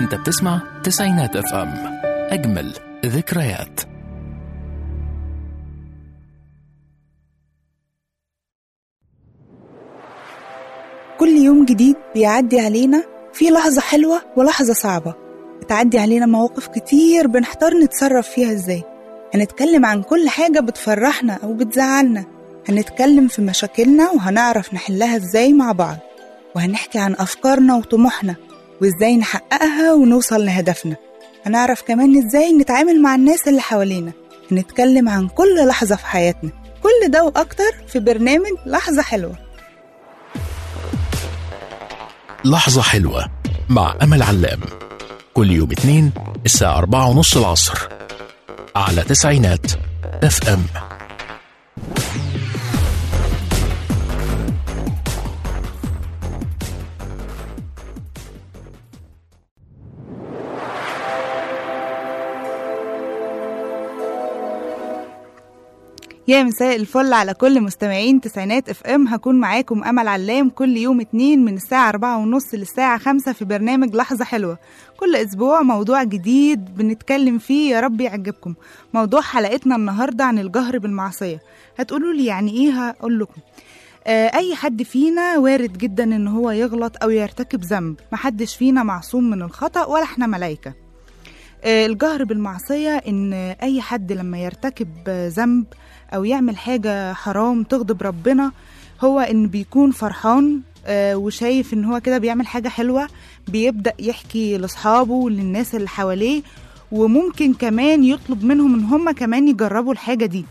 انت بتسمع تسعينات اف ام اجمل ذكريات كل يوم جديد بيعدي علينا في لحظة حلوة ولحظة صعبة بتعدي علينا مواقف كتير بنحتار نتصرف فيها ازاي هنتكلم عن كل حاجة بتفرحنا أو بتزعلنا هنتكلم في مشاكلنا وهنعرف نحلها ازاي مع بعض وهنحكي عن أفكارنا وطموحنا وازاي نحققها ونوصل لهدفنا هنعرف كمان ازاي نتعامل مع الناس اللي حوالينا هنتكلم عن كل لحظة في حياتنا كل ده وأكتر في برنامج لحظة حلوة لحظة حلوة مع أمل علام كل يوم اثنين الساعة أربعة ونص العصر على تسعينات اف ام يا مساء الفل على كل مستمعين تسعينات اف ام هكون معاكم امل علام كل يوم اتنين من الساعة أربعة ونص للساعة خمسة في برنامج لحظة حلوة كل اسبوع موضوع جديد بنتكلم فيه يا رب يعجبكم موضوع حلقتنا النهاردة عن الجهر بالمعصية هتقولوا لي يعني ايه هقول لكم آه، اي حد فينا وارد جدا ان هو يغلط او يرتكب ذنب محدش فينا معصوم من الخطأ ولا احنا ملايكة آه، الجهر بالمعصية إن أي حد لما يرتكب آه، ذنب أو يعمل حاجة حرام تغضب ربنا هو إن بيكون فرحان آه، وشايف إن هو كده بيعمل حاجة حلوة بيبدأ يحكي لأصحابه وللناس اللي حواليه وممكن كمان يطلب منهم إن هم كمان يجربوا الحاجة دي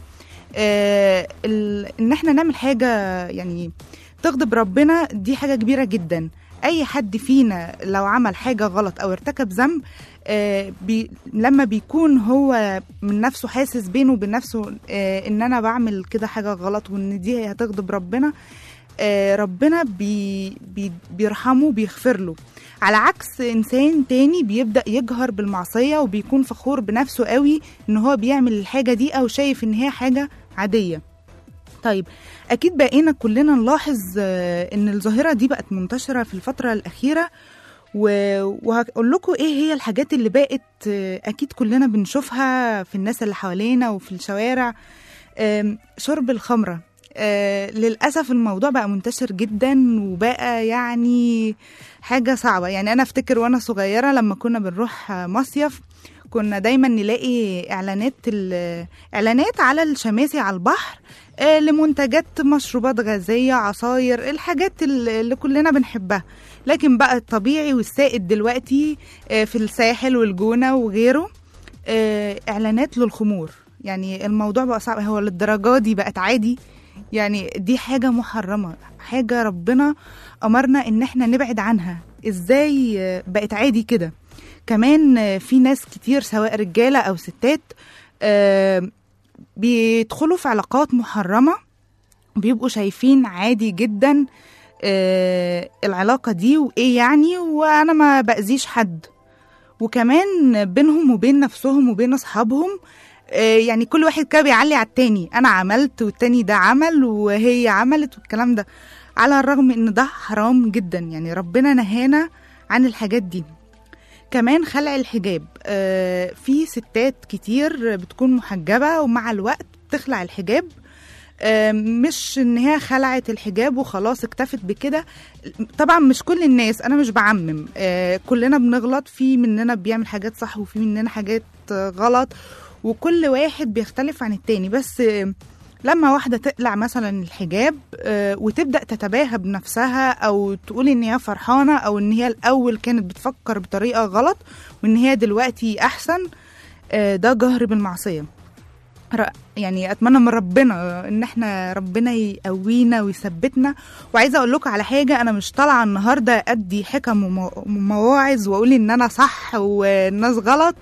آه، ال- إن إحنا نعمل حاجة يعني تغضب ربنا دي حاجة كبيرة جدا أي حد فينا لو عمل حاجة غلط أو ارتكب ذنب آه، بي لما بيكون هو من نفسه حاسس بينه وبين نفسه آه، ان انا بعمل كده حاجه غلط وان دي هتغضب ربنا آه، ربنا بي بي بيرحمه بيغفر له على عكس انسان تاني بيبدا يجهر بالمعصيه وبيكون فخور بنفسه قوي ان هو بيعمل الحاجه دي او شايف ان هي حاجه عاديه طيب اكيد بقينا كلنا نلاحظ آه، ان الظاهره دي بقت منتشره في الفتره الاخيره و- وهقول لكم ايه هي الحاجات اللي بقت آه، اكيد كلنا بنشوفها في الناس اللي حوالينا وفي الشوارع آم، شرب الخمره آه، للاسف الموضوع بقى منتشر جدا وبقى يعني حاجه صعبه يعني انا افتكر وانا صغيره لما كنا بنروح آه، مصيف كنا دايما نلاقي اعلانات ال- اعلانات على الشماسي على البحر آه، لمنتجات مشروبات غازيه عصاير الحاجات اللي اللي كلنا بنحبها لكن بقى الطبيعي والسائد دلوقتي آه، في الساحل والجونه وغيره آه، اعلانات للخمور يعني الموضوع بقى صعب هو للدرجه دي بقت عادي يعني دي حاجه محرمه حاجه ربنا امرنا ان احنا نبعد عنها ازاي آه، بقت عادي كده كمان آه، في ناس كتير سواء رجاله او ستات آه، بيدخلوا في علاقات محرمه بيبقوا شايفين عادي جدا آه، العلاقة دي وإيه يعني وأنا ما بأذيش حد وكمان بينهم وبين نفسهم وبين أصحابهم آه، يعني كل واحد كده بيعلي على التاني أنا عملت والتاني ده عمل وهي عملت والكلام ده على الرغم إن ده حرام جدا يعني ربنا نهانا عن الحاجات دي كمان خلع الحجاب آه، في ستات كتير بتكون محجبة ومع الوقت بتخلع الحجاب آه، مش ان هي خلعت الحجاب وخلاص اكتفت بكده طبعا مش كل الناس انا مش بعمم آه، كلنا بنغلط في مننا بيعمل حاجات صح وفي مننا حاجات آه، غلط وكل واحد بيختلف عن التاني بس آه، لما واحدة تقلع مثلا الحجاب آه، وتبدأ تتباهى بنفسها أو تقول إن هي فرحانة أو إن هي الأول كانت بتفكر بطريقة غلط وإن هي دلوقتي أحسن آه، ده جهر بالمعصية ر- يعني اتمنى من ربنا ان احنا ربنا يقوينا ويثبتنا وعايزه اقول لكم على حاجه انا مش طالعه النهارده ادي حكم ومو- ومواعظ واقول ان انا صح والناس غلط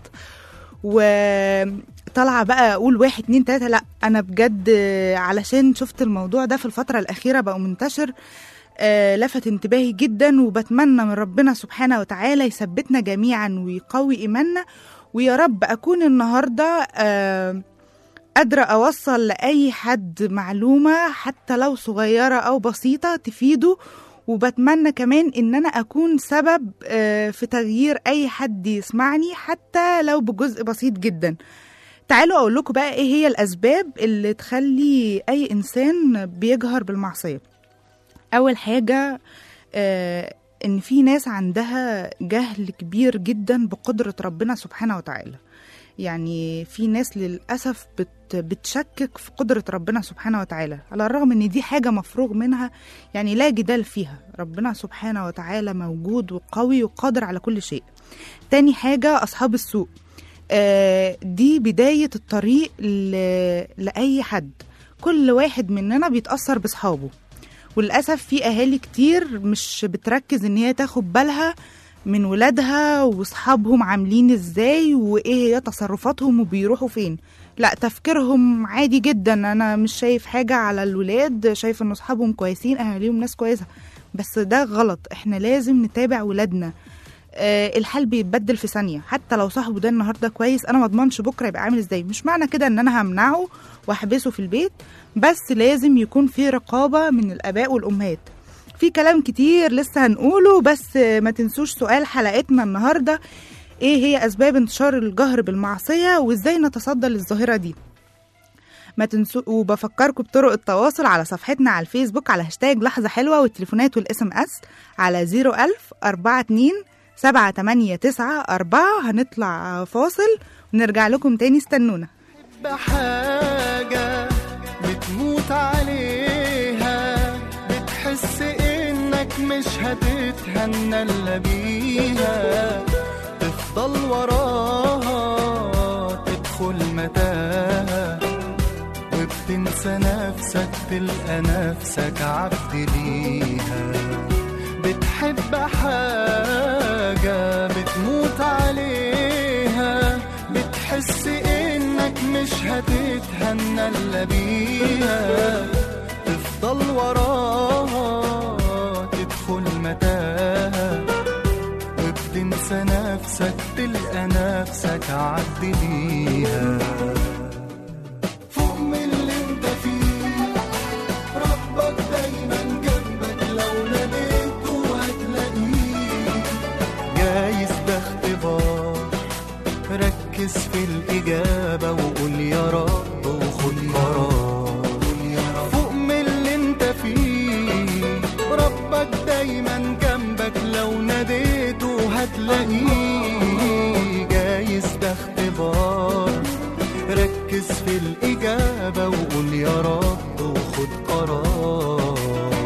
وطالعه بقى اقول واحد اتنين تلاته لا انا بجد علشان شفت الموضوع ده في الفتره الاخيره بقى منتشر آه، لفت انتباهي جدا وبتمنى من ربنا سبحانه وتعالى يثبتنا جميعا ويقوي ايماننا ويا رب اكون النهارده آه قادرة أوصل لأي حد معلومة حتى لو صغيرة أو بسيطة تفيده وبتمنى كمان ان انا اكون سبب آه، في تغيير اي حد يسمعني حتى لو بجزء بسيط جدا تعالوا اقول لكم بقى ايه هي الاسباب اللي تخلي اي انسان بيجهر بالمعصيه اول حاجه آه ان في ناس عندها جهل كبير جدا بقدره ربنا سبحانه وتعالى يعني في ناس للأسف بت بتشكك في قدرة ربنا سبحانه وتعالى على الرغم ان دي حاجة مفروغ منها يعني لا جدال فيها ربنا سبحانه وتعالى موجود وقوي وقادر على كل شيء تاني حاجة أصحاب السوء آه دي بداية الطريق ل- لأي حد كل واحد مننا بيتأثر بصحابه وللأسف في أهالي كتير مش بتركز إن هي تاخد بالها من ولادها وصحابهم عاملين ازاي وايه هي تصرفاتهم وبيروحوا فين لا تفكيرهم عادي جدا انا مش شايف حاجة على الولاد شايف ان اصحابهم كويسين اهاليهم ناس كويسة بس ده غلط احنا لازم نتابع ولادنا آه الحال بيتبدل في ثانية حتى لو صاحبه ده النهاردة كويس انا ما اضمنش بكرة يبقى عامل ازاي مش معنى كده ان انا همنعه واحبسه في البيت بس لازم يكون في رقابة من الاباء والامهات في كلام كتير لسه هنقوله بس ما تنسوش سؤال حلقتنا النهارده ايه هي اسباب انتشار الجهر بالمعصيه وازاي نتصدى للظاهره دي ما تنسوا وبفكركم بطرق التواصل على صفحتنا على الفيسبوك على هاشتاج لحظة حلوة والتليفونات والاس ام اس على 01000 42 7894 هنطلع فاصل ونرجع لكم تاني استنونا بحاجة بتموت عليها بتحس انك مش هتتهنى الا بيها تفضل وراها تدخل متاهة وبتنسى نفسك تلقى نفسك عبد ليها بتحب حاجة بتموت عليها بتحس انك مش هتتهنى الا بيها تفضل وراها تدخل متاهة وبتنسى نفسك تلقى نفسك عبد ليها فوق من اللي انت فيه ربك دايما جنبك لو ناديته هتلاقيه جايز ده اختبار ركز في الإجابة وقول يا رب وخد قرار فوق من اللي انت فيه ربك دايما جنبك لو ناديته هتلاقيه جايز ده اختبار ركز في الإجابة وقول يا رب وخد قرار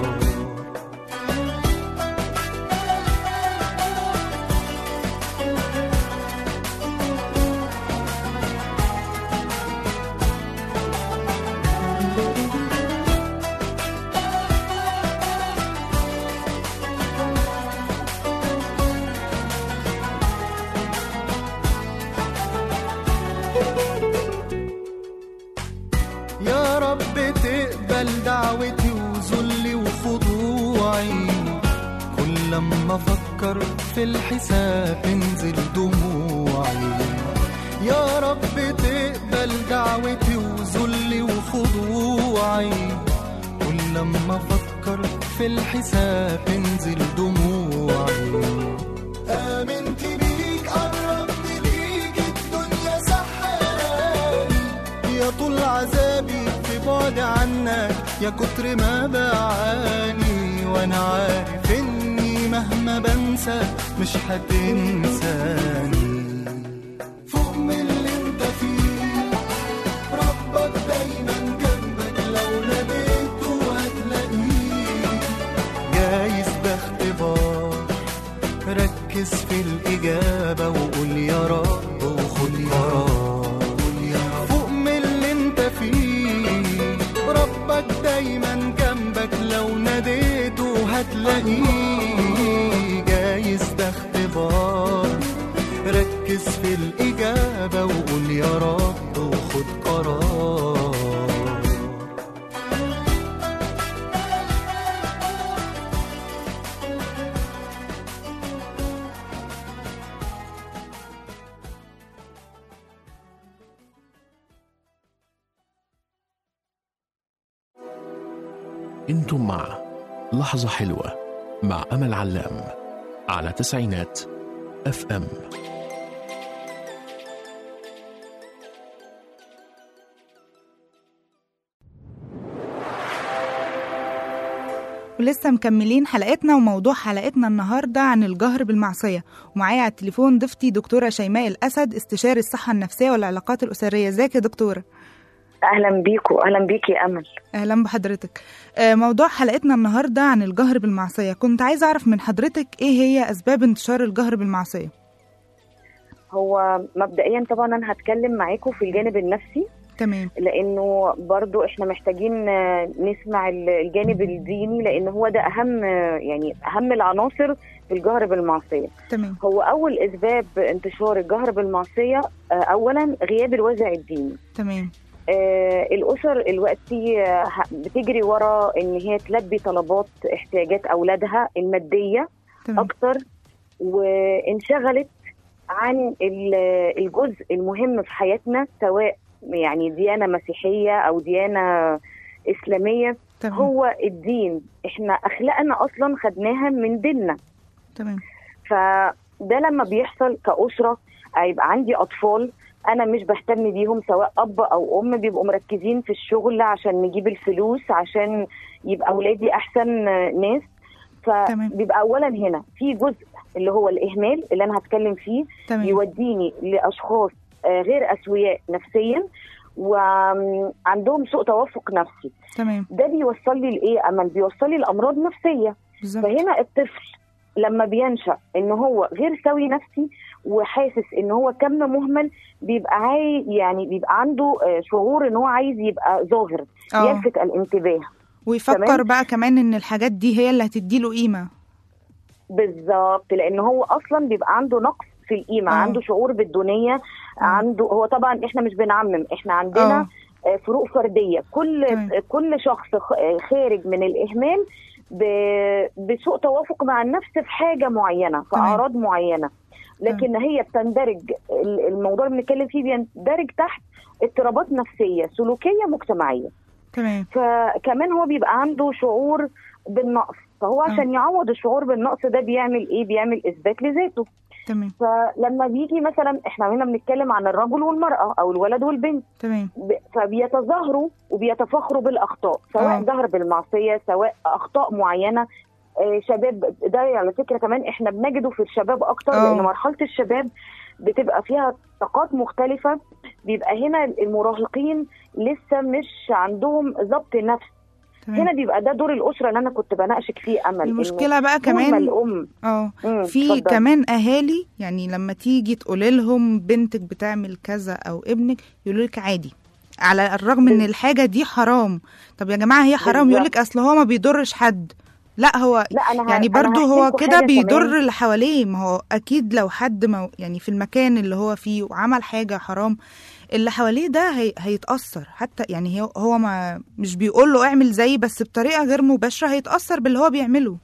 يا رب تقبل دعوتي وذلي وخضوعي كل لما افكر في الحساب انزل دموعي يا رب تقبل دعوتي وذلي وخضوعي كل لما افكر في الحساب انزل دموعي آمنت بيك قربت ليك الدنيا سحراني يا طول عذابي في بعد عنك يا كتر ما بعاني وانا عارف اني مهما بنسى مش هتنساني فوق من اللي انت فيه ربك دايما جنبك لو ناديته هتلاقيه جايز ده اختبار ركز في الإجابة وقول يا رب وخد قرار فوق من اللي انت فيه ربك دايما جنبك لو ناديته هتلاقيه جايز ده اختبار ركز في الإجابة وقول يا رب وخد قرار انتم مع لحظة حلوة مع أمل علام على تسعينات اف ام ولسه مكملين حلقتنا وموضوع حلقتنا النهارده عن الجهر بالمعصيه ومعايا على التليفون ضيفتي دكتوره شيماء الاسد استشاري الصحه النفسيه والعلاقات الاسريه ازيك يا دكتوره اهلا بيكوا اهلا بيكي يا امل اهلا بحضرتك آه، موضوع حلقتنا النهارده عن الجهر بالمعصيه كنت عايزه اعرف من حضرتك ايه هي اسباب انتشار الجهر بالمعصيه هو مبدئيا طبعا انا هتكلم معاكم في الجانب النفسي تمام لانه برضو احنا محتاجين آه، نسمع ال- الجانب الديني لان هو ده اهم آه، يعني اهم العناصر في الجهر بالمعصيه تمام هو اول اسباب انتشار الجهر بالمعصيه آه، اولا غياب الوازع الديني تمام آه، الاسر دلوقتي آه، ه- بتجري ورا ان هي تلبي طلبات احتياجات اولادها الماديه تمام اكتر وانشغلت عن ال- الجزء المهم في حياتنا سواء يعني ديانه مسيحيه او ديانه اسلاميه تمام هو الدين احنا اخلاقنا اصلا خدناها من ديننا تمام فده لما بيحصل كأسرة هيبقى عندي أطفال أنا مش بهتم بيهم سواء أب أو أم بيبقوا مركزين في الشغل عشان نجيب الفلوس عشان يبقى أولادي أحسن ناس تمام. فبيبقى أولا هنا في جزء اللي هو الإهمال اللي أنا هتكلم فيه تمام يوديني لأشخاص آه، غير أسوياء نفسيا وعندهم سوء توافق نفسي تمام ده بيوصل لي لإيه أمل بيوصل لي لأمراض نفسية بالظبط فهنا الطفل لما بينشا ان هو غير سوي نفسي وحاسس ان هو كم مهمل بيبقى عاي يعني بيبقى عنده آه، شعور ان هو عايز يبقى ظاهر اه يلفت الانتباه ويفكر تمام. بقى كمان ان الحاجات دي هي اللي هتديله قيمه بالظبط لان هو اصلا بيبقى عنده نقص في القيمه آه. عنده شعور بالدونيه عنده هو طبعا احنا مش بنعمم احنا عندنا اه آه، فروق فرديه كل تمام. كل شخص خ- آه، خارج من الاهمال ب- بسوء توافق مع النفس في حاجه معينه في تمام. اعراض معينه لكن هي بتندرج ال- الموضوع اللي بنتكلم فيه بيندرج تحت اضطرابات نفسيه سلوكيه مجتمعيه تمام فكمان هو بيبقى عنده شعور بالنقص فهو آه. عشان يعوض الشعور بالنقص ده بيعمل ايه بيعمل اثبات لذاته تمام فلما بيجي مثلا احنا هنا بنتكلم عن الرجل والمراه او الولد والبنت تمام ب- فبيتظاهروا وبيتفاخروا بالاخطاء سواء آه. جهر بالمعصيه سواء اخطاء معينه آه، شباب ده على فكره كمان احنا بنجده في الشباب اكتر آه. لان مرحله الشباب بتبقى فيها طاقات مختلفه بيبقى هنا المراهقين لسه مش عندهم ضبط نفس تمام هنا بيبقى ده دور الاسره اللي انا كنت بناقشك فيه امل إنه المشكله بقى طول ما كمان الام اه مم، في اتفضلي. كمان اهالي يعني لما تيجي تقولي لهم بنتك بتعمل كذا او ابنك يقولوا لك عادي على الرغم ان بال- الحاجه دي حرام طب يا جماعه هي حرام يقول لك اصل هو ما بيضرش حد لا هو لا انا ه- يعني أنا برضو هحكي هو لكم كده حاجة بيضر كمان. اللي حواليه ما هو اكيد لو حد ما يعني في المكان اللي هو فيه وعمل حاجه حرام اللي حواليه ده هي هيتاثر حتى يعني هو هو ما مش بيقول له اعمل زيي بس بطريقه غير مباشره هيتاثر باللي هو بيعمله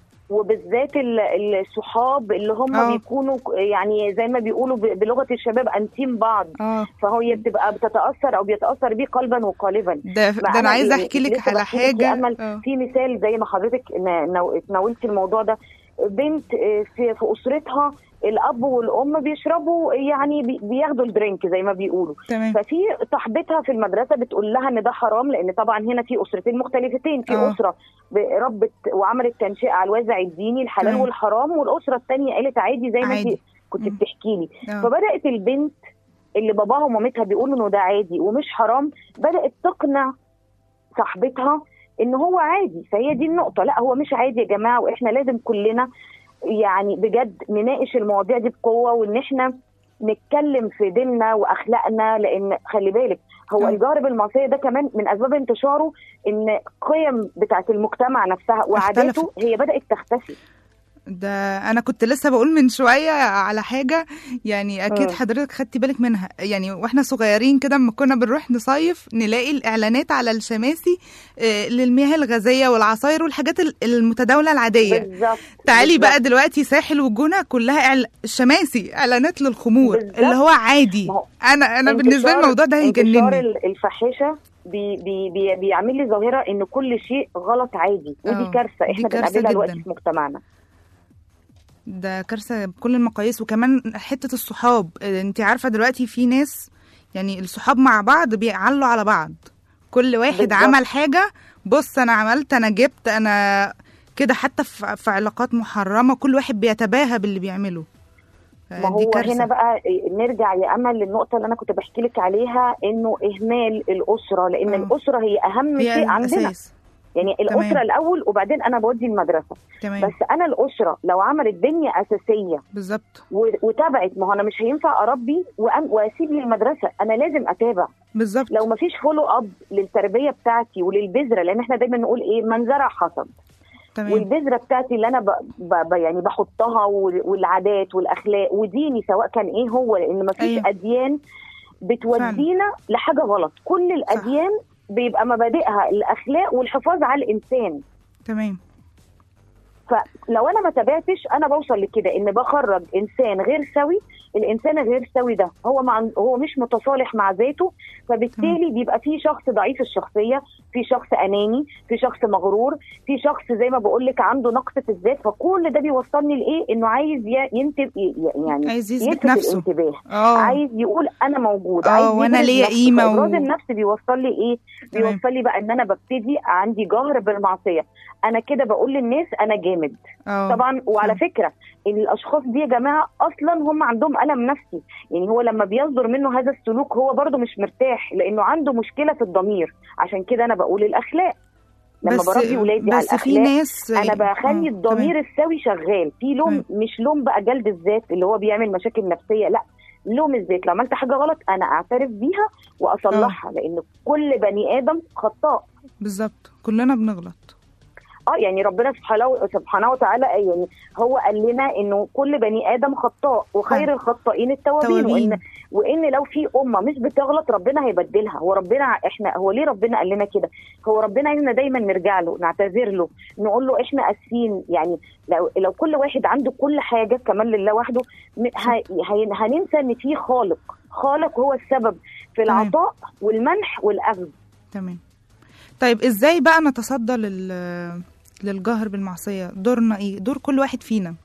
وبالذات ال- الصحاب اللي هم آه. بيكونوا ك- يعني زي ما بيقولوا ب- بلغه الشباب انتيم بعض اه فهي بتبقى بتتاثر او بيتاثر بيه قلبا وقالبا ده ده انا أنا عايزه يعني احكي لك لسه على بحكي لك يا حاجه أمل آه. في مثال زي ما حضرتك نا- ناو- تناولتي الموضوع ده بنت آه، في في اسرتها الاب والام بيشربوا يعني بي- بياخدوا الدرينك زي ما بيقولوا تمام ففي صاحبتها في المدرسه بتقول لها ان ده حرام لان طبعا هنا في اسرتين مختلفتين في آه. اسره ب- ربت وعملت تنشئه على الوازع الديني الحلال تمام. والحرام والاسره الثانيه قالت عادي زي ما عادي. انت كنت مم. بتحكي لي آه. فبدات البنت اللي باباها ومامتها بيقولوا انه ده عادي ومش حرام بدات تقنع صاحبتها ان هو عادي فهي دي النقطه لا هو مش عادي يا جماعه واحنا لازم كلنا يعني بجد نناقش المواضيع دي بقوه وان احنا نتكلم في ديننا واخلاقنا لان خلي بالك هو آه. الجهر بالمعصيه ده كمان من اسباب انتشاره ان قيم بتاعت المجتمع نفسها وعاداته هي بدات تختفي ده انا كنت لسه بقول من شويه على حاجه يعني اكيد مم. حضرتك خدتي بالك منها يعني واحنا صغيرين كده اما كنا بنروح نصيف نلاقي الاعلانات على الشماسي آه، للمياه الغازيه والعصاير والحاجات ال- المتداوله العاديه بالظبط تعالي بالظبط. بقى دلوقتي ساحل والجونه كلها إعل... الشماسي اعلانات للخمور بالظبط. اللي هو عادي ما هو انا انا بالنسبه لي انتشار- الموضوع ده انتشار هيجنني ال- الفاحشه بي بي بي بيعمل لي ظاهره ان كل شيء غلط عادي ودي آه، كارثه دي احنا كارثة بنقابلها دلوقتي جداً. في مجتمعنا ده كارثه بكل المقاييس وكمان حته الصحاب انت عارفه دلوقتي في ناس يعني الصحاب مع بعض بيعلوا على بعض كل واحد بالظبط. عمل حاجه بص انا عملت انا جبت انا كده حتى في في علاقات محرمه كل واحد بيتباهى باللي بيعمله ما دي هو كارثة. هنا بقى نرجع يا امل للنقطه اللي انا كنت بحكي لك عليها انه اهمال الاسره لان آه. الاسره هي اهم هي شيء عندنا الأساس. يعني الاسره الاول وبعدين انا بودي المدرسه تمام بس انا الاسره لو عملت بنيه اساسيه بالظبط و- وتابعت ما هو انا مش هينفع اربي وأم- واسيب لي المدرسه انا لازم اتابع بالظبط لو ما فيش فولو اب للتربيه بتاعتي وللبذره لان احنا دايما نقول ايه من زرع حصد تمام والبذره بتاعتي اللي انا ب... ب... ب... يعني بحطها وال- والعادات والاخلاق وديني سواء كان ايه هو لان ما فيش أيوة. اديان بتودينا لحاجه غلط كل الاديان بيبقى مبادئها الاخلاق والحفاظ على الانسان تمام فلو انا ما تابعتش انا بوصل لكده ان بخرج انسان غير سوي الانسان الغير سوي ده هو مع هو مش متصالح مع ذاته فبالتالي بيبقى في شخص ضعيف الشخصيه في شخص اناني في شخص مغرور في شخص زي ما بقول لك عنده نقص في الذات فكل ده بيوصلني لايه انه عايز ي- ينتب يعني عايز يثبت يلفت نفسه. الانتباه اه عايز يقول انا موجود آه، عايز وأنا يبرز ليا نفسه. قيمة و- فإبراز النفس بيوصل لي ايه تمام. بيوصل لي بقى ان انا ببتدي عندي جهر بالمعصيه انا كده بقول للناس انا جامد اه طبعا وعلى فاهم. فكره الاشخاص دي يا جماعه اصلا هم عندهم الم نفسي يعني هو لما بيصدر منه هذا السلوك هو برضه مش مرتاح لانه عنده مشكله في الضمير عشان كده انا بقول الاخلاق لما بس بربي ولادي على بس في الاخلاق ناس انا بخلي آه، الضمير السوي شغال في لوم تمام. مش لوم بقى جلد الذات اللي هو بيعمل مشاكل نفسيه لا لوم الذات لو عملت حاجه غلط انا اعترف بيها واصلحها لان كل بني ادم خطاء بالظبط كلنا بنغلط اه يعني ربنا سبحانه سبحانه وتعالى يعني هو قال لنا انه كل بني ادم خطاء وخير آه. الخطائين التوابين توابين. وان وان لو في امه مش بتغلط ربنا هيبدلها هو ربنا احنا هو ليه ربنا قال لنا كده هو ربنا عايزنا دايما نرجع له نعتذر له نقول له احنا اسفين يعني لو لو كل واحد عنده كل حاجه كمان لله وحده م- هي- هي- هننسى ان في خالق خالق هو السبب في تمام. العطاء والمنح والاخذ تمام طيب ازاي بقى نتصدى لل للجهر بالمعصية دورنا ايه دور كل واحد فينا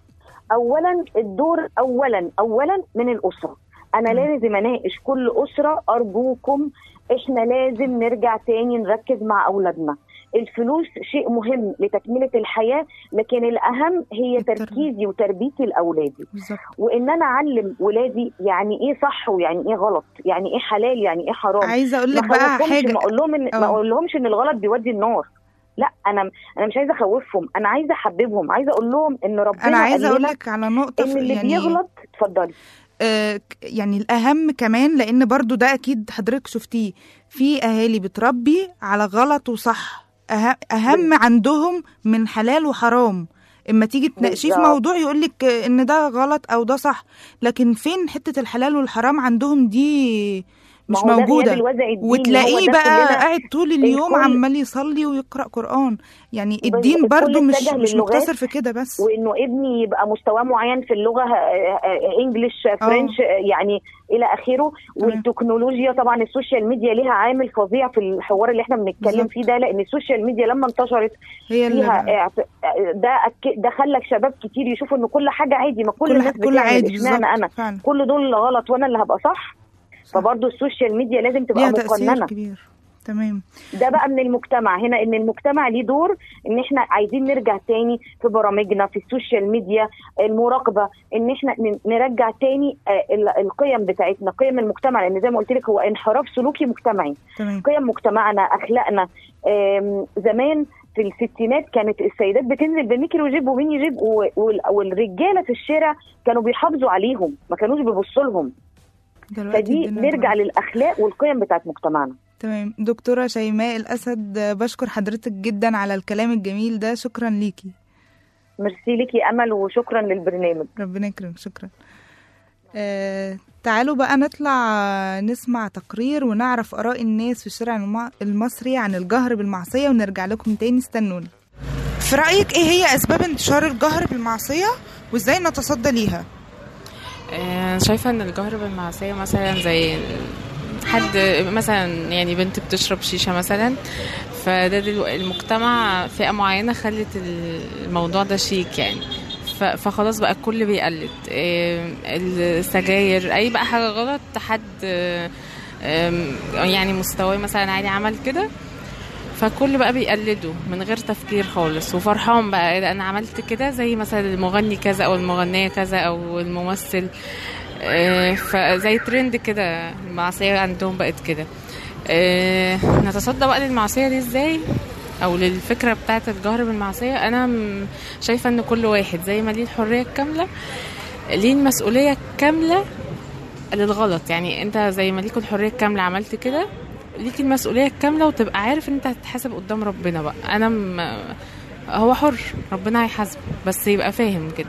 اولا الدور اولا اولا من الاسره انا مم. لازم اناقش كل اسره ارجوكم احنا لازم نرجع تاني نركز مع اولادنا الفلوس شيء مهم لتكمله الحياه لكن الاهم هي التربية. تركيزي وتربيتي لاولادي بالظبط وان انا اعلم ولادي يعني ايه صح ويعني ايه غلط يعني ايه حلال يعني ايه حرام عايزة اقول لك ما بقى خوفهمش، حاجة ما اقول لهم ان ما اه. اقول لهمش ان الغلط بيودي النار لا انا انا مش عايزه اخوفهم انا عايزه احببهم عايزه اقول لهم ان ربنا انا عايزة قال اقول لنا لك على نقطة ان في- اللي يعني بيغلط اتفضلي آه، ك- يعني الأهم كمان لأن برضو ده أكيد حضرتك شفتيه في أهالي بتربي على غلط وصح أه- أهم عندهم من حلال وحرام اما تيجي تناقشيه في بالظبط. موضوع يقولك ان ده غلط او ده صح لكن فين حته الحلال والحرام عندهم دي ما مش هو ده غياب موجوده الوازع الديني، هو وتلاقيه ده بقى كلنا- قاعد طول اليوم الكل- عمال يصلي ويقرا قران يعني بس الدين الكل برضو مش اتجه مش للغات مقتصر في كده بس وانه ابني يبقى مستواه معين في اللغه آه، آه، انجليش آه، فرنش آه، يعني الى اخره والتكنولوجيا طبعا السوشيال ميديا ليها عامل فظيع في الحوار اللي احنا بنتكلم بالظبط. فيه ده لان السوشيال ميديا لما انتشرت هي اللي فيها اعت- ده أك- ده خلى شباب كتير يشوفوا ان كل حاجه عادي ما كل, كل الناس كل بتعمل عادي اشمعنى بالظبط انا فعلا كل دول غلط وانا اللي هبقى صح صح. فبرضه السوشيال ميديا لازم تبقى ليها تاثير مقننه كبير تمام ده بقى من المجتمع هنا ان المجتمع ليه دور ان احنا عايزين نرجع تاني في برامجنا في السوشيال ميديا المراقبه ان احنا ن- نرجع تاني آه، ال- القيم بتاعتنا قيم المجتمع لان زي ما قلت لك هو انحراف سلوكي مجتمعي تمام قيم مجتمعنا اخلاقنا آم، زمان في الستينات كانت السيدات بتنزل بميكرو جيب وميني جيب و- وال- والرجاله في الشارع كانوا بيحافظوا عليهم ما كانوش بيبصوا لهم دلوقتي فدي الدنيا نرجع اتغيرت. للاخلاق والقيم بتاعت مجتمعنا تمام دكتورة شيماء الأسد آه، بشكر حضرتك جدا على الكلام الجميل ده شكرا ليكي ميرسي ليكي امل وشكرا للبرنامج ربنا يكرمك شكرا آه تعالوا بقى نطلع آه، نسمع تقرير ونعرف آراء الناس في الشارع الم- المصري عن الجهر بالمعصية ونرجع لكم تاني استنونا في رأيك ايه هي أسباب انتشار الجهر بالمعصية وازاي نتصدى ليها؟ آه، شايفة ان الجهر بالمعصية مثلا زي حد مثلا يعني بنت بتشرب شيشه مثلا فده دلو المجتمع فئه معينه خلت الموضوع ده شيك يعني ف- فخلاص بقى الكل بيقلد إيه، السجاير اي بقى حاجه غلط حد آه، آم، يعني مستواه مثلا عالي عمل كده فكل بقى بيقلده من غير تفكير خالص وفرحان بقى إيه ده انا عملت كده زي مثلا المغني كذا او المغنيه كذا او الممثل آه، فزي ترند كده المعصيه عندهم بقت كده آه، نتصدى بقى للمعصيه دي ازاي او للفكره بتاعه الجهر بالمعصيه انا م- شايفه ان كل واحد زي ما ليه الحريه الكامله ليه المسؤوليه الكامله للغلط يعني انت زي ما ليك الحريه الكامله عملت كده ليك المسؤوليه الكامله وتبقى عارف ان انت هتتحاسب قدام ربنا بقى انا م... هو حر ربنا هيحاسبه بس يبقى فاهم كده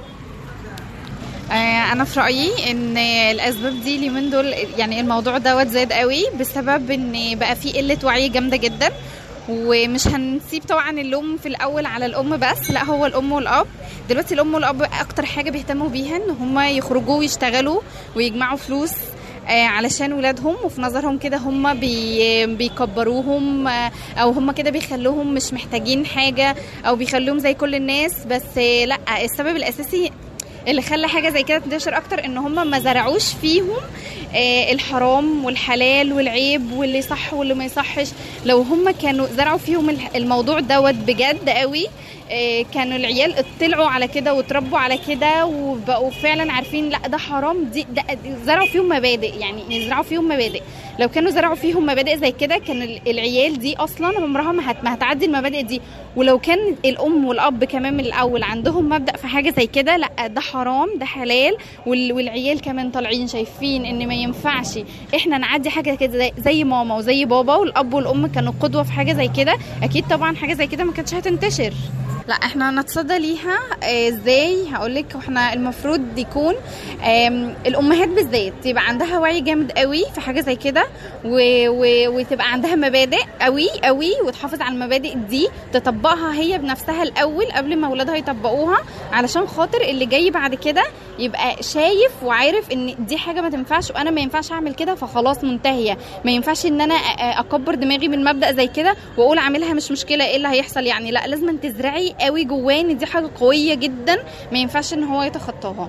آه، انا في رايي ان الاسباب دي اليومين دول يعني الموضوع دوت زاد قوي بسبب ان بقى في قله وعي جامده جدا ومش هنسيب طبعا اللوم في الاول على الام بس لا هو الام والاب دلوقتي الام والاب اكتر حاجه بيهتموا بيها ان هم يخرجوا ويشتغلوا ويجمعوا فلوس آه، علشان ولادهم وفي نظرهم كده هم بي بيكبروهم آه، او هم كده بيخلوهم مش محتاجين حاجه او بيخلوهم زي كل الناس بس آه، لا السبب الاساسي اللي خلى حاجه زي كده تنتشر اكتر ان هم ما زرعوش فيهم آه، الحرام والحلال والعيب واللي صح واللي ما يصحش لو هم كانوا زرعوا فيهم الح- الموضوع دوت بجد قوي آه، كانوا العيال اطلعوا على كده وتربوا على كده وبقوا فعلا عارفين لا ده حرام دي ده زرعوا فيهم مبادئ يعني يزرعوا فيهم مبادئ لو كانوا زرعوا فيهم مبادئ زي كده كان ال- العيال دي اصلا عمرها ما هت- ما هتعدي المبادئ دي ولو كان الام والاب كمان من الاول عندهم مبدا في حاجه زي كده لا ده حرام ده حلال وال- والعيال كمان طالعين شايفين ان ما ينفعش احنا نعدي حاجه كده زي- زي ماما وزي بابا والاب والام كانوا قدوه في حاجه زي كده اكيد طبعا حاجه زي كده ما كانتش هتنتشر لا احنا نتصدى ليها آه، ازاي هقول لك احنا المفروض يكون آم، الامهات بالذات يبقى عندها وعي جامد قوي في حاجه زي كده و- و- وتبقى عندها مبادئ قوي قوي وتحافظ على المبادئ دي تطبقها هي بنفسها الاول قبل ما اولادها يطبقوها علشان خاطر اللي جاي بعد كده يبقى شايف وعارف ان دي حاجه ما تنفعش وانا ما ينفعش اعمل كده فخلاص منتهيه ما ينفعش ان انا أ- أ- اكبر دماغي من مبدا زي كده واقول اعملها مش مشكله ايه اللي هيحصل يعني لا لازم تزرعي قوي جواه ان دي حاجه قويه جدا ما ينفعش ان هو يتخطاها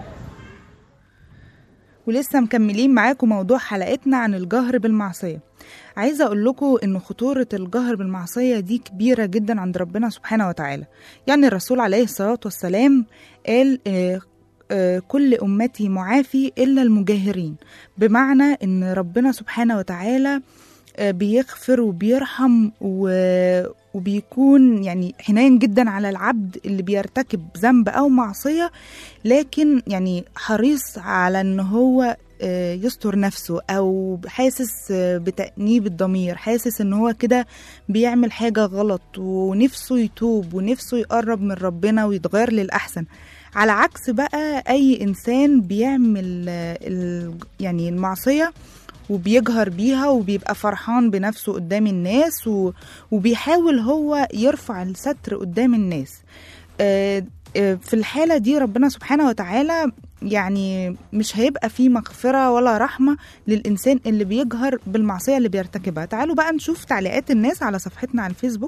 ولسه مكملين معاكم موضوع حلقتنا عن الجهر بالمعصية عايزة أقول لكم إن خطورة الجهر بالمعصية دي كبيرة جدا عند ربنا سبحانه وتعالى يعني الرسول عليه الصلاة والسلام قال آه، آه، كل أمتي معافي إلا المجاهرين بمعنى إن ربنا سبحانه وتعالى آه، بيغفر وبيرحم و- وبيكون يعني حنين جدا على العبد اللي بيرتكب ذنب أو معصية لكن يعني حريص على ان هو آه، يستر نفسه او حاسس آه، بتأنيب الضمير حاسس ان هو كده بيعمل حاجة غلط ونفسه يتوب ونفسه يقرب من ربنا ويتغير للأحسن على عكس بقى أي إنسان بيعمل آه، ال- يعني المعصية وبيجهر بيها وبيبقى فرحان بنفسه قدام الناس و... وبيحاول هو يرفع الستر قدام الناس آه، آه، في الحالة دي ربنا سبحانه وتعالى يعني مش هيبقى فيه مغفرة ولا رحمة للإنسان اللي بيجهر بالمعصية اللي بيرتكبها تعالوا بقى نشوف تعليقات الناس على صفحتنا على الفيسبوك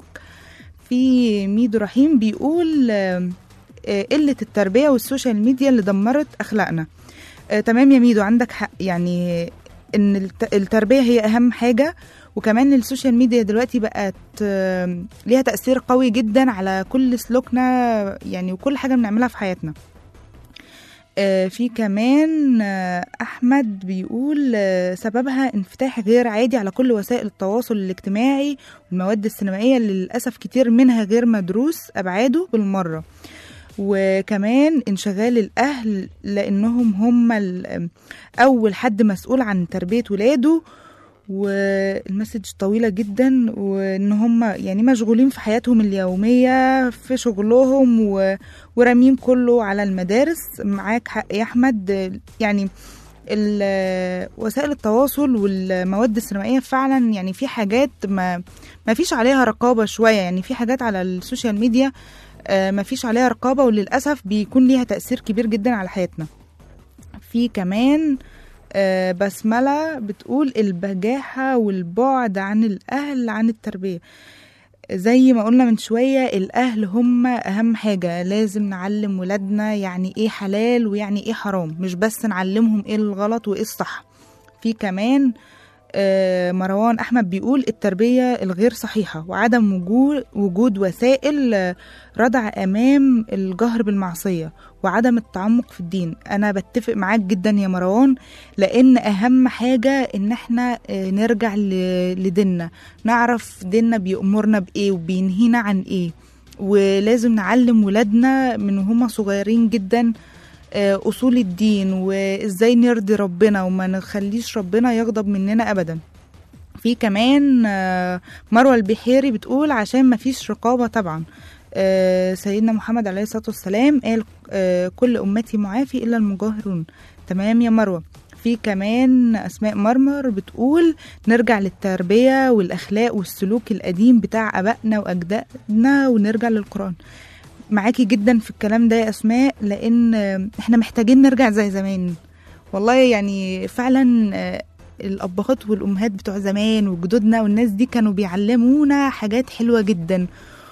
في ميدو رحيم بيقول آه، آه، قلة التربية والسوشيال ميديا اللي دمرت أخلاقنا آه، تمام يا ميدو عندك حق يعني ان الت- التربيه هي اهم حاجه وكمان السوشيال ميديا دلوقتي بقت آه، ليها تاثير قوي جدا على كل سلوكنا يعني وكل حاجه بنعملها في حياتنا آه، في كمان آه، احمد بيقول آه، سببها انفتاح غير عادي على كل وسائل التواصل الاجتماعي والمواد السينمائيه اللي للاسف كتير منها غير مدروس ابعاده بالمره وكمان انشغال الاهل لانهم هم ال- اول حد مسؤول عن تربيه ولاده والمسج طويلة جدا وان هم يعني مشغولين في حياتهم اليومية في شغلهم و... ورامين كله على المدارس معاك حق يا احمد يعني ال- وسائل التواصل والمواد السينمائية فعلا يعني في حاجات ما ما فيش عليها رقابة شوية يعني في حاجات على السوشيال ميديا آه، ما فيش عليها رقابة وللأسف بيكون ليها تأثير كبير جدا على حياتنا في كمان آه، بسملة بتقول البجاحة والبعد عن الأهل عن التربية زي ما قلنا من شوية الأهل هم أهم حاجة لازم نعلم ولادنا يعني إيه حلال ويعني إيه حرام مش بس نعلمهم إيه الغلط وإيه الصح في كمان آه، مروان أحمد بيقول التربية الغير صحيحة وعدم وجود, وجود وسائل آه، ردع أمام الجهر بالمعصية وعدم التعمق في الدين أنا بتفق معاك جدا يا مروان لأن أهم حاجة إن احنا آه، نرجع ل- لديننا نعرف ديننا بيأمرنا بإيه وبينهينا عن إيه ولازم نعلم ولادنا من هما صغيرين جدا آه، أصول الدين وإزاي نرضي ربنا وما نخليش ربنا يغضب مننا أبدا في كمان آه، مروة البحيري بتقول عشان ما فيش رقابة طبعا آه، سيدنا محمد عليه الصلاة والسلام قال آه، كل أمتي معافي إلا المجاهرون تمام يا مروة في كمان أسماء مرمر بتقول نرجع للتربية والأخلاق والسلوك القديم بتاع أبائنا وأجدادنا ونرجع للقرآن معاكي جدا في الكلام ده يا أسماء لأن آه، احنا محتاجين نرجع زي زمان والله يعني فعلا آه، الأبهات والأمهات بتوع زمان وجدودنا والناس دي كانوا بيعلمونا حاجات حلوة جدا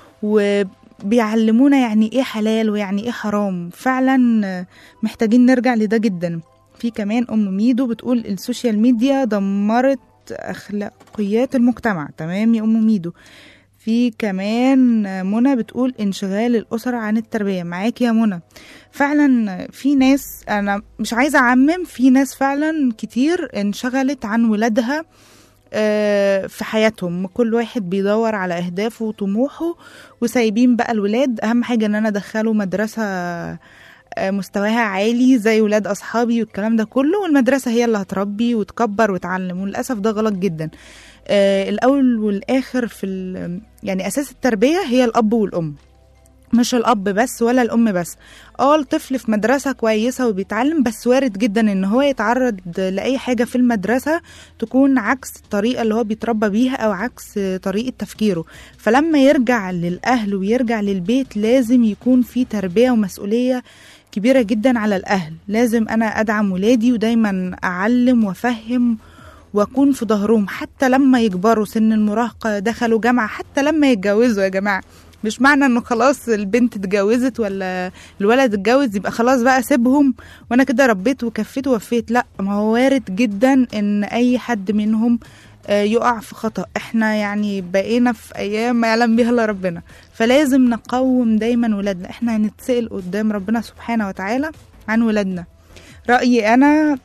وبيعلمونا يعني ايه حلال ويعني ايه حرام فعلا آه، محتاجين نرجع لده جدا في كمان ام ميدو بتقول السوشيال ميديا دمرت اخلاقيات المجتمع تمام يا ام ميدو في كمان آه، منى بتقول انشغال الاسر عن التربيه معاك يا منى فعلا في ناس انا مش عايزه اعمم في ناس فعلا كتير انشغلت عن ولادها آه، في حياتهم كل واحد بيدور على اهدافه وطموحه وسايبين بقى الولاد اهم حاجه ان انا ادخله مدرسه آه، مستواها عالي زي ولاد اصحابي والكلام ده كله والمدرسه هي اللي هتربي وتكبر وتعلم وللاسف ده غلط جدا آه، الاول والاخر في ال- يعني اساس التربيه هي الاب والام مش الاب بس ولا الام بس اه الطفل في مدرسه كويسه وبيتعلم بس وارد جدا ان هو يتعرض لاي حاجه في المدرسه تكون عكس الطريقه اللي هو بيتربى بيها او عكس طريقه تفكيره فلما يرجع للاهل ويرجع للبيت لازم يكون في تربيه ومسؤوليه كبيره جدا على الاهل لازم انا ادعم ولادي ودايما اعلم وافهم واكون في ظهرهم حتى لما يكبروا سن المراهقه دخلوا جامعه حتى لما يتجوزوا يا جماعه مش معنى انه خلاص البنت اتجوزت ولا الولد اتجوز يبقى خلاص بقى سيبهم وانا كده ربيت وكفيت ووفيت لا ما هو وارد جدا ان اي حد منهم آه، يقع في خطأ احنا يعني بقينا في ايام ما يعلم بها الا ربنا فلازم نقوم دايما ولادنا احنا هنتسأل قدام ربنا سبحانه وتعالى عن ولادنا رأيي انا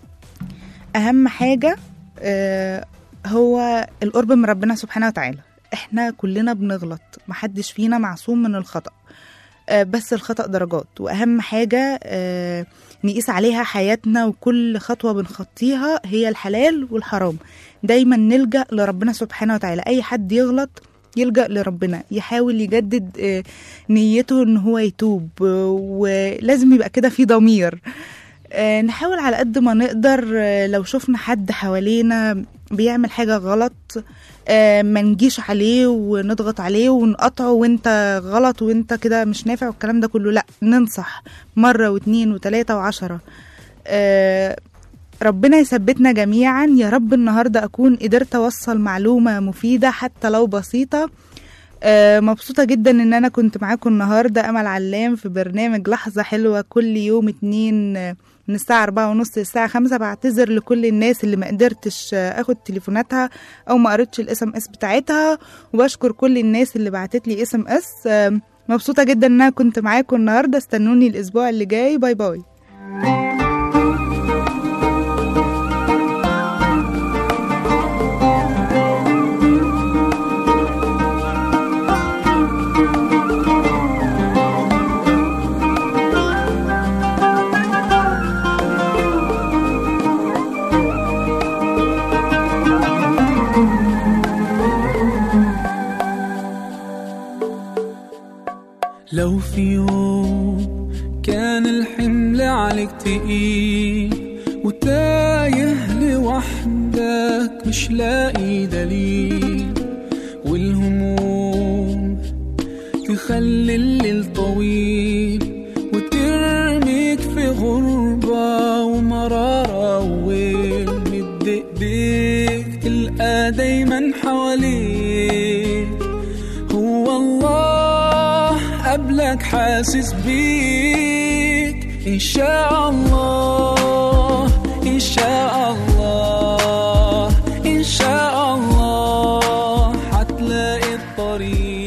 اهم حاجة آه، هو القرب من ربنا سبحانه وتعالى احنا كلنا بنغلط محدش فينا معصوم من الخطأ آه، بس الخطأ درجات وأهم حاجة آه، نقيس عليها حياتنا وكل خطوة بنخطيها هي الحلال والحرام دايما نلجأ لربنا سبحانه وتعالى أي حد يغلط يلجأ لربنا يحاول يجدد آه، نيته ان هو يتوب آه، ولازم يبقى كده في ضمير آه، نحاول على قد ما نقدر آه، لو شفنا حد حوالينا بيعمل حاجة غلط آه، ما نجيش عليه ونضغط عليه ونقطعه وانت غلط وانت كده مش نافع والكلام ده كله لا ننصح مرة واتنين وتلاتة وعشرة آه، ربنا يثبتنا جميعا يا رب النهاردة أكون قدرت أوصل معلومة مفيدة حتى لو بسيطة آه، مبسوطة جدا ان انا كنت معاكم النهاردة امل علام في برنامج لحظة حلوة كل يوم اتنين آه، من الساعة أربعة ونص للساعة خمسة بعتذر لكل الناس اللي ما قدرتش آه، اخد تليفوناتها او ما قريتش الاس ام اس بتاعتها وبشكر كل الناس اللي بعتت لي اس ام اس مبسوطة جدا ان انا كنت معاكم النهاردة استنوني الاسبوع اللي جاي باي باي لو في يوم كان الحمل عليك تقيل وتايه لوحدك مش لاقي دليل والهموم تخلي الليل طويل وترميك في غربة ومرارة وويل دايما حواليك هو الله قبلك حاسس بيك إن شاء الله إن شاء الله إن شاء الله هتلاقي الطريق